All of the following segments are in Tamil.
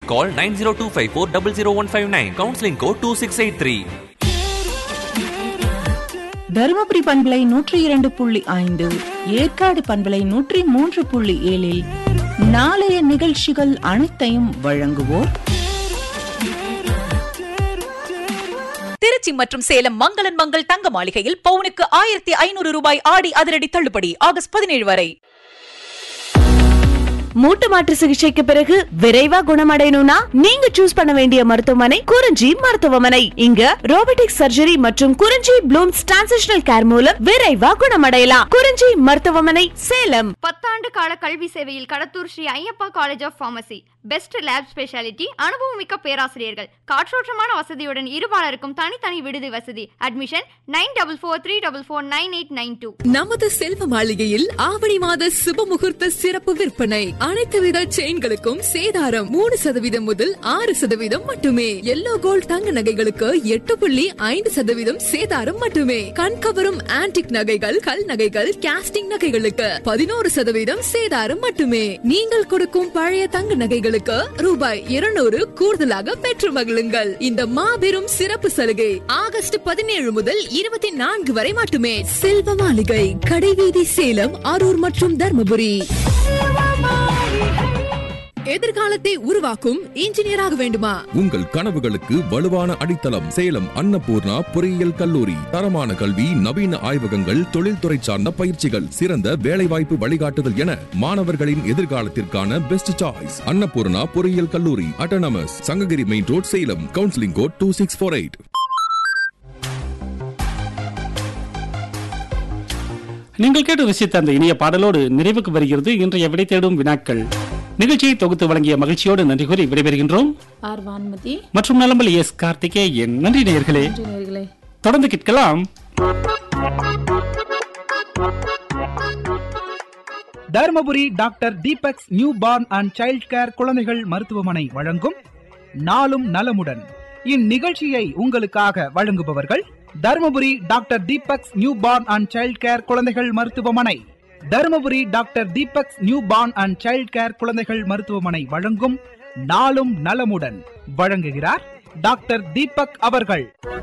Call 90254 Counseling code 2683. தருமபுரி பண்பலை நூற்றி இரண்டு புள்ளி ஐந்து ஏற்காடு பண்பலை நூற்றி மூன்று புள்ளி ஏழில் நாளைய நிகழ்ச்சிகள் அனைத்தையும் வழங்குவோர் திருச்சி மற்றும் சேலம் மங்களன் மங்கள் தங்க மாளிகையில் பவுனுக்கு ஆயிரத்தி ஐநூறு ரூபாய் ஆடி அதிரடி தள்ளுபடி ஆகஸ்ட் பதினேழு வரை மூட்டு மாற்று சிகிச்சைக்கு பிறகு விரைவா குணமடையணும்னா நீங்க சூஸ் பண்ண வேண்டிய மருத்துவமனை குறிஞ்சி மருத்துவமனை இங்க ரோபோட்டிக் சர்ஜரி மற்றும் குறிஞ்சி ப்ளூம்ஸ் டிரான்சிஷனல் கேர் மூலம் விரைவா குணமடையலாம் குறிஞ்சி மருத்துவமனை சேலம் பத்தாண்டு கால கல்வி சேவையில் Kadathur Sri Ayyappa college of pharmacy best lab speciality அனுபவமிக்க பேராசிரியர்கள் காற்றோட்டமான வசதியுடன் இருபாலருக்கும் தனித்தனி விடுதி வசதி admission nine double four three double four nine eight nine two நமது செல்வ மாளிகையில் ஆவணி மாத சுப முகூர்த்த சிறப்பு விற்பனை அனைத்து வித செயின்களுக்கும் சேதாரம் மூணு சதவீதம் முதல் ஆறு சதவீதம் மட்டுமே எல்லோ கோல்ட் தங்க நகைகளுக்கு எட்டு புள்ளி ஐந்து சதவீதம் சேதாரம் மட்டுமே கண்கவரும் ஆன்டிக் நகைகள் கல் நகைகள் கேஸ்டிங் நகைகளுக்கு பதினோரு சதவீதம் சேதாரம் மட்டுமே நீங்கள் கொடுக்கும் பழைய தங்க நகைகளுக்கு ரூபாய் இருநூறு கூடுதலாக பெற்று மகிழுங்கள் இந்த மாபெரும் சிறப்பு சலுகை ஆகஸ்ட் பதினேழு முதல் இருபத்தி நான்கு வரை மட்டுமே செல்வ மாளிகை கடைவீதி சேலம் அரூர் மற்றும் தர்மபுரி எதிர்காலத்தை உருவாக்கும் இன்ஜினியராக வேண்டுமா உங்கள் கனவுகளுக்கு வலுவான அடித்தளம் சேலம் அன்னபூர்ணா பொறியியல் கல்லூரி தரமான கல்வி நவீன ஆய்வகங்கள் தொழில்துறை சார்ந்த பயிற்சிகள் சிறந்த வேலைவாய்ப்பு வழிகாட்டுதல் என மாணவர்களின் எதிர்காலத்திற்கான பெஸ்ட் சாய்ஸ் அன்னபூர்ணா பொறியியல் கல்லூரி autonomous Sankagiri main road Salem counselling code two six four eight நீங்கள் கேட்டு ரசித்த அந்த இனிய பாடலோடு நிறைவுக்கு வருகிறது இன்றைய விடை தேடும் வினாக்கள் நிகழ்ச்சியை தொகுத்து வழங்கிய மகிழ்ச்சியோடு நன்றி கூறி விடைபெறுகின்றோம் ஆர் வான்மதி மற்றும் நலம்பல் எஸ் கார்த்திகேயன் நன்றி நேயர்களே நேயர்களே தொடர்ந்து கேட்கலாம் Dharmapuri doctor Deepak's newborn and child care குழந்தைகள் மருத்துவமனை வழங்கும் நாளும் நலமுடன் இந்நிகழ்ச்சியை உங்களுக்காக வழங்குபவர்கள் Dharmapuri doctor Deepak's newborn and child care குழந்தைகள் மருத்துவமனை Dharmapuri doctor Deepak's newborn and child care குழந்தைகள் மருத்துவமனை வழங்கும் நாளும் நலமுடன் வழங்குகிறார் டாக்டர் தீபக் அவர்கள்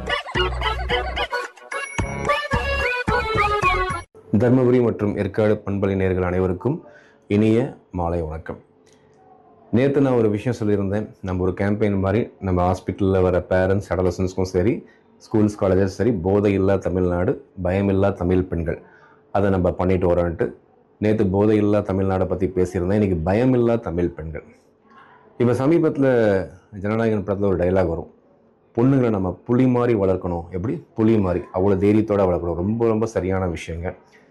தர்மபுரி மற்றும் ஏற்காடு பண்பலை நேர்கள் அனைவருக்கும் இனிய மாலை வணக்கம் நேற்று நான் ஒரு விஷயம் சொல்லியிருந்தேன் நம்ம ஒரு கேம்பெயின் மாதிரி நம்ம ஹாஸ்பிட்டலில் வர பேரண்ட்ஸ் அடலசன்ஸ்க்கும் சரி ஸ்கூல்ஸ் காலேஜஸ் சரி போதை இல்லா தமிழ்நாடு பயமில்லா தமிழ் பெண்கள் அதை நம்ம பண்ணிட்டு வரோன்ட்டு நேற்று போதை இல்லா தமிழ்நாடை பற்றி பேசியிருந்தேன் இன்றைக்கி பயமில்லா தமிழ் பெண்கள் இப்போ சமீபத்தில் ஜனநாயகன் படத்தில் ஒரு டைலாக் வரும் பொண்ணுங்களை நம்ம புலி மாதிரி வளர்க்கணும் எப்படி புலி மாதிரி அவ்வளோ தைரியத்தோடு வளர்க்கணும் ரொம்ப ரொம்ப சரியான விஷயங்க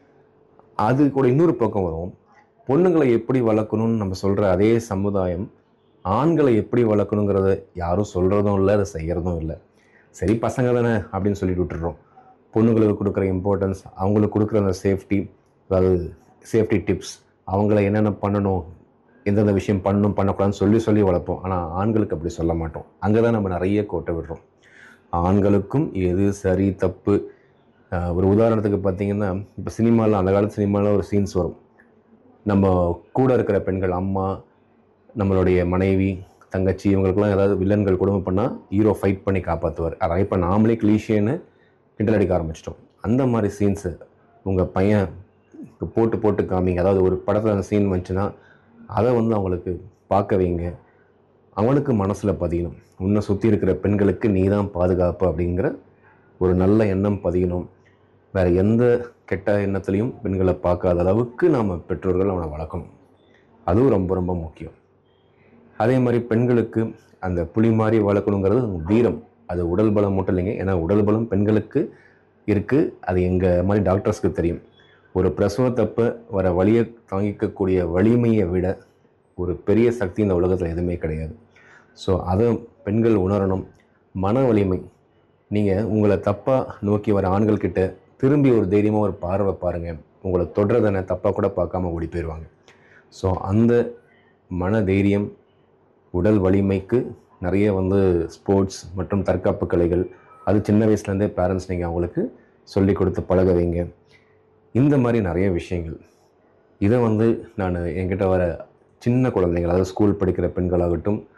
அது கூட இன்னொரு பக்கம் வரும் பொண்ணுங்களை எப்படி வளர்க்கணும்னு நம்ம சொல்கிற அதே சமுதாயம் ஆண்களை எப்படி வளர்க்கணுங்கிறத யாரும் சொல்கிறதும் இல்லை அதை செய்கிறதும் இல்லை சரி பசங்க தானே அப்படின்னு சொல்லிட்டு விட்டுடுறோம் பொண்ணுங்களுக்கு கொடுக்குற இம்பார்ட்டன்ஸ் அவங்களுக்கு கொடுக்குற அந்த சேஃப்டி அதாவது சேஃப்டி டிப்ஸ் அவங்கள என்னென்ன பண்ணணும் எந்தெந்த விஷயம் பண்ணணும் பண்ணக்கூடாதுன்னு சொல்லி சொல்லி வளர்ப்போம் ஆனால் ஆண்களுக்கு அப்படி சொல்ல மாட்டோம் அங்கே தான் நம்ம நிறைய கோட்டை விடுறோம் ஆண்களுக்கும் எது சரி தப்பு ஆஹ் ஒரு உதாரணத்துக்கு பார்த்தீங்கன்னா இப்போ சினிமாவில் அந்த காலத்து சினிமாவில் ஒரு சீன்ஸ் வரும் நம்ம கூட இருக்கிற பெண்கள் அம்மா நம்மளுடைய மனைவி தங்கச்சி இவங்களுக்குலாம் ஏதாவது வில்லன்கள் கொடுமை பண்ணால் ஹீரோ ஃபைட் பண்ணி காப்பாற்றுவார் அதை இப்போ நாமளே கிளீஷேன்னு கிண்டல் அடிக்க ஆரம்பிச்சிட்டோம் அந்த மாதிரி சீன்ஸு உங்கள் பையன் போட்டு போட்டு காமிங்க அதாவது ஒரு படத்தில் அந்த சீன் வந்துச்சுன்னா அதை வந்து அவங்களுக்கு பார்க்க வைங்க அவனுக்கு மனசில் பதியணும் உன்னை சுற்றி இருக்கிற பெண்களுக்கு நீ தான் பாதுகாப்பு அப்படிங்கிற ஒரு நல்ல எண்ணம் பதியணும் வேறு எந்த கெட்ட எண்ணத்துலையும் பெண்களை பார்க்காத அளவுக்கு நாம் பெற்றோர்கள் அவனை வளர்க்கணும் அதுவும் ரொம்ப ரொம்ப முக்கியம் அதே மாதிரி பெண்களுக்கு அந்த புலி மாதிரி வளர்க்கணுங்கிறது வீரம் அது உடல் பலம் மட்டும் இல்லைங்க ஏன்னா உடல் பலம் பெண்களுக்கு இருக்குது அது எங்கள் மாதிரி டாக்டர்ஸ்க்கு தெரியும் ஒரு பிரசவத்தப்ப வர வலியை தாங்கிக்கக்கூடிய வலிமையை விட ஒரு பெரிய சக்தி இந்த உலகத்தில் எதுவுமே கிடையாது ஸோ அதை பெண்கள் உணரணும் மன வலிமை நீங்கள் உங்களை தப்பாக நோக்கி வர ஆண்கள்கிட்ட திரும்பி ஒரு தைரியமாக ஒரு பார்வை பாருங்கள் உங்களை தொடுறதனை தப்பாக கூட பார்க்காம ஓடி போயிடுவாங்க ஸோ அந்த மன தைரியம் உடல் வலிமைக்கு நிறைய வந்து ஸ்போர்ட்ஸ் மற்றும் தற்காப்பு கலைகள் அது சின்ன வயசுலேருந்தே பேரண்ட்ஸ் நீங்கள் அவங்களுக்கு சொல்லி கொடுத்து பழக வைங்க இந்த மாதிரி நிறைய விஷயங்கள் இதை வந்து நான் என்கிட்ட வர சின்ன குழந்தைகள் அதாவது ஸ்கூல் படிக்கிற பெண்களாகட்டும்